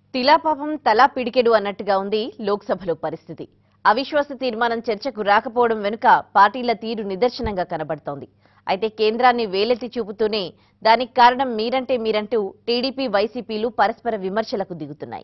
తిలాపాపం తలా పిడికెడు అన్నట్టుగా ఉంది లోక్సభలో పరిస్థితి అవిశ్వాస తీర్మానం చర్చకు రాకపోవడం వెనుక పార్టీల తీరు నిదర్శనంగా కనబడుతోంది అయితే కేంద్రాన్ని వేలెత్తి చూపుతూనే దానికి కారణం మీరంటే మీరంటూ టీడీపీ వైసీపీలు పరస్పర విమర్శలకు దిగుతున్నాయి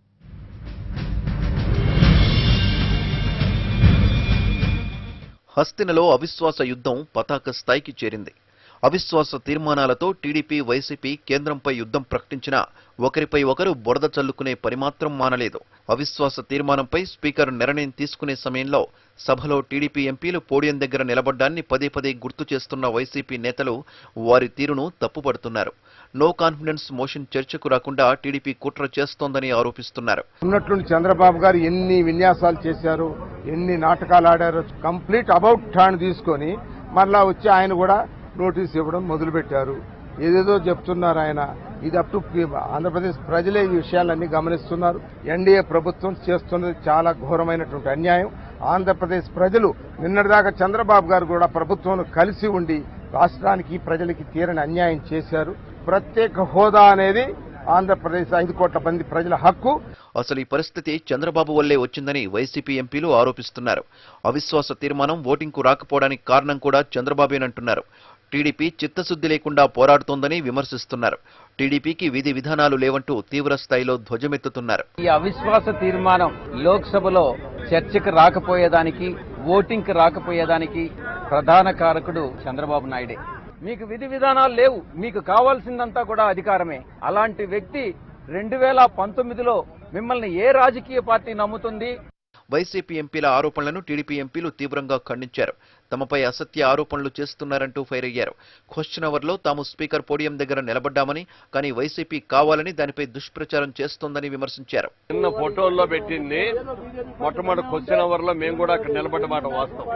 హస్తినలో అవిశ్వాస యుద్ధం పతాక స్థాయికి చేరింది అవిశ్వాస తీర్మానాలతో టీడీపీ వైసీపీ కేంద్రంపై యుద్ధం ప్రకటించినా ఒకరిపై ఒకరు బురద చల్లుకునే పని మాత్రం మానలేదు అవిశ్వాస తీర్మానంపై స్పీకర్ నిర్ణయం తీసుకునే సమయంలో సభలో టీడీపీ ఎంపీలు పోడియం దగ్గర నిలబడ్డాన్ని పదే పదే గుర్తు చేస్తున్న వైసీపీ నేతలు వారి తీరును తప్పుపడుతున్నారు నో కాన్ఫిడెన్స్ మోషన్ చర్చకు రాకుండా టీడీపీ కుట్ర చేస్తోందని ఆరోపిస్తున్నారు ఉన్నట్లుండి చంద్రబాబు గారు ఎన్ని విన్యాసాలు చేశారు ఎన్ని నాటకాలు ఆడారో కంప్లీట్ అబౌట్ టర్న్ తీసుకొని మరలా వచ్చి ఆయన కూడా నోటీస్ ఇవ్వడం మొదలుపెట్టారు ఏదేదో చెప్తున్నారు ఆయన ఇది అప్ టు ఆంధ్రప్రదేశ్ ప్రజలే ఈ విషయాలన్నీ గమనిస్తున్నారు ఎన్డీఏ ప్రభుత్వం చేస్తున్నది చాలా ఘోరమైనటువంటి అన్యాయం ఆంధ్రప్రదేశ్ ప్రజలు నిన్నటిదాకా చంద్రబాబు గారు కూడా ప్రభుత్వం కలిసి ఉండి రాష్ట్రానికి ప్రజలకి తీరని అన్యాయం చేశారు ప్రత్యేక హోదా అనేది ఆంధ్రప్రదేశ్ ఐదు కోట్ల మంది ప్రజల హక్కు అసలు ఈ పరిస్థితి చంద్రబాబు వల్లే వచ్చిందని వైసీపీ ఎంపీలు ఆరోపిస్తున్నారు అవిశ్వాస తీర్మానం ఓటింగ్కు రాకపోవడానికి కారణం కూడా చంద్రబాబేనంటున్నారు టీడీపీ చిత్తశుద్ధి లేకుండా పోరాడుతోందని విమర్శిస్తున్నారు టీడీపీకి విధి విధానాలు లేవంటూ తీవ్ర స్థాయిలో ధ్వజమెత్తుతున్నారు ఈ అవిశ్వాస తీర్మానం లోక్సభలో చర్చకు రాకపోయేదానికి ఓటింగ్కి రాకపోయేదానికి ప్రధాన కారకుడు చంద్రబాబు నాయుడే మీకు విధి విధానాలు లేవు మీకు కావాల్సిందంతా కూడా అధికారమే అలాంటి వ్యక్తి రెండు వేల పంతొమ్మిదిలో మిమ్మల్ని ఏ రాజకీయ పార్టీ నమ్ముతుంది వైసీపీ ఎంపీల ఆరోపణలను టీడీపీ ఎంపీలు తీవ్రంగా ఖండించారు తమపై అసత్య ఆరోపణలు చేస్తున్నారంటూ ఫైర్ అయ్యారు క్వశ్చన్ అవర్లో తాము స్పీకర్ పోడియం దగ్గర నిలబడ్డామని కానీ వైసీపీ కావాలని దానిపై దుష్ప్రచారం చేస్తోందని విమర్శించారు చిన్న ఫోటోల్లో పెట్టింది మొట్టమొదటి క్వశ్చన్ అవర్ లో మేము కూడా అక్కడ నిలబడ్డ మాట వాస్తవం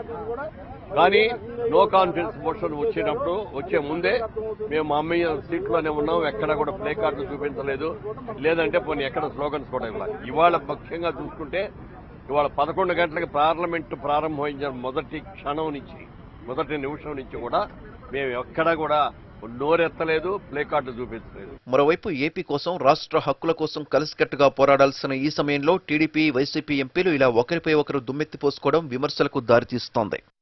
కానీ నో కాన్ఫిడెన్స్ మోషన్ వచ్చేటప్పుడు వచ్చే ముందే మేము మా అమ్మయ్య సీట్లోనే ఉన్నాం ఎక్కడ కూడా ప్లే కార్డులు చూపించలేదు లేదంటే పోనీ ఎక్కడ స్లోగన్స్ కూడా ఇవ్వాలి ఇవాళ ముఖ్యంగా చూసుకుంటే ఇవాళ పదకొండు గంటలకు పార్లమెంట్ ప్రారంభించిన మొదటి క్షణం నుంచి మొదటి నిమిషం నుంచి కూడా మేము ఎక్కడా కూడా నోరెత్తలేదు ప్లే కార్డు చూపించలేదు మరోవైపు ఏపీ కోసం రాష్ట్ర హక్కుల కోసం కలిసికట్టుగా పోరాడాల్సిన ఈ సమయంలో టీడీపీ వైసీపీ ఎంపీలు ఇలా ఒకరిపై ఒకరు దుమ్మెత్తిపోసుకోవడం విమర్శలకు దారితీస్తోంది